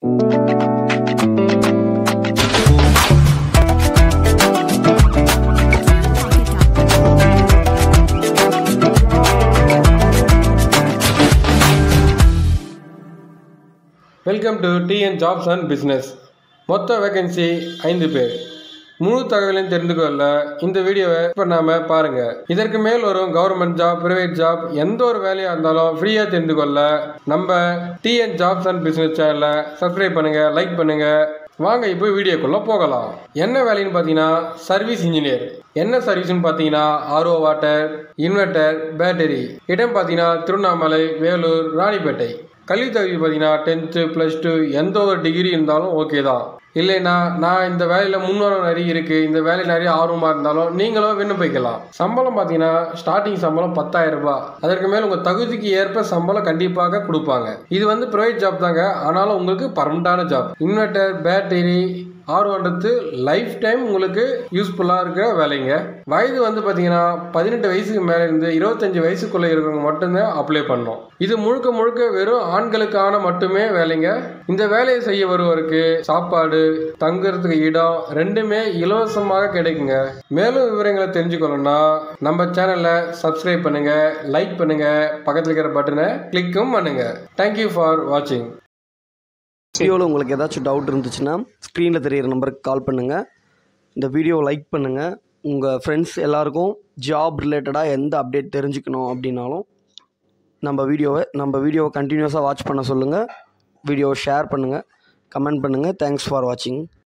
welcome to TN jobs and business மொத்த vacancy ஐந்து பேர் முழு தகவலையும் தெரிந்து கொள்ள இந்த வீடியோவை இப்போ நாம பாருங்க இதற்கு மேல் வரும் கவர்மெண்ட் ஜாப் பிரைவேட் ஜாப் எந்த ஒரு வேலையாக இருந்தாலும் ஃப்ரீயாக தெரிந்து கொள்ள நம்ம டிஎன் ஜாப்ஸ் அண்ட் பிஸ்னஸ் சேனலை சப்ஸ்கிரைப் பண்ணுங்க லைக் பண்ணுங்க வாங்க இப்போ வீடியோக்குள்ள போகலாம் என்ன வேலைன்னு பார்த்தீங்கன்னா சர்வீஸ் இன்ஜினியர் என்ன சர்வீஸ்னு பார்த்தீங்கன்னா ஆர்ஓ வாட்டர் இன்வெர்டர் பேட்டரி இடம் பார்த்தீங்கன்னா திருவண்ணாமலை வேலூர் ராணிப்பேட்டை கல்வி தகுதி பார்த்தீங்கன்னா டென்த்து ப்ளஸ் டூ எந்த ஒரு டிகிரி இருந்தாலும் ஓகே தான் இல்லைன்னா நான் இந்த வேலையில் முன்னோரம் நிறைய இருக்குது இந்த வேலையில் நிறைய ஆர்வமாக இருந்தாலும் நீங்களும் விண்ணப்பிக்கலாம் சம்பளம் பார்த்தீங்கன்னா ஸ்டார்டிங் சம்பளம் பத்தாயிரம் ரூபாய் அதற்கு மேல் உங்கள் தகுதிக்கு ஏற்ப சம்பளம் கண்டிப்பாக கொடுப்பாங்க இது வந்து ப்ரைவேட் ஜாப் தாங்க ஆனாலும் உங்களுக்கு பர்மனண்டான ஜாப் இன்வெர்டர் பேட்டரி ஆர்வன்றது லைஃப் டைம் உங்களுக்கு யூஸ்ஃபுல்லாக இருக்கிற வேலைங்க வயது வந்து பார்த்தீங்கன்னா பதினெட்டு வயசுக்கு மேலே இருந்து இருபத்தஞ்சு வயசுக்குள்ளே இருக்கிறவங்க மட்டும்தான் அப்ளை பண்ணோம் இது முழுக்க முழுக்க வெறும் ஆண்களுக்கான மட்டுமே வேலைங்க இந்த வேலையை செய்ய வருவருக்கு சாப்பாடு தங்குறதுக்கு இடம் ரெண்டுமே இலவசமாக கிடைக்குங்க மேலும் விவரங்களை தெரிஞ்சுக்கணும்னா நம்ம சேனலை சப்ஸ்கிரைப் பண்ணுங்க லைக் பண்ணுங்க பக்கத்தில் இருக்கிற பட்டனை கிளிக்கும் பண்ணுங்க தேங்க்யூ ஃபார் வாட்சிங் வீடியோவில் உங்களுக்கு ஏதாச்சும் டவுட் இருந்துச்சுன்னா ஸ்க்ரீனில் தெரியிற நம்பருக்கு கால் பண்ணுங்கள் இந்த வீடியோவை லைக் பண்ணுங்கள் உங்கள் ஃப்ரெண்ட்ஸ் எல்லாருக்கும் ஜாப் ரிலேட்டடாக எந்த அப்டேட் தெரிஞ்சுக்கணும் அப்படின்னாலும் நம்ம வீடியோவை நம்ம வீடியோவை கண்டினியூஸாக வாட்ச் பண்ண சொல்லுங்கள் வீடியோவை ஷேர் பண்ணுங்கள் கமெண்ட் பண்ணுங்கள் தேங்க்ஸ் ஃபார் வாட்சிங்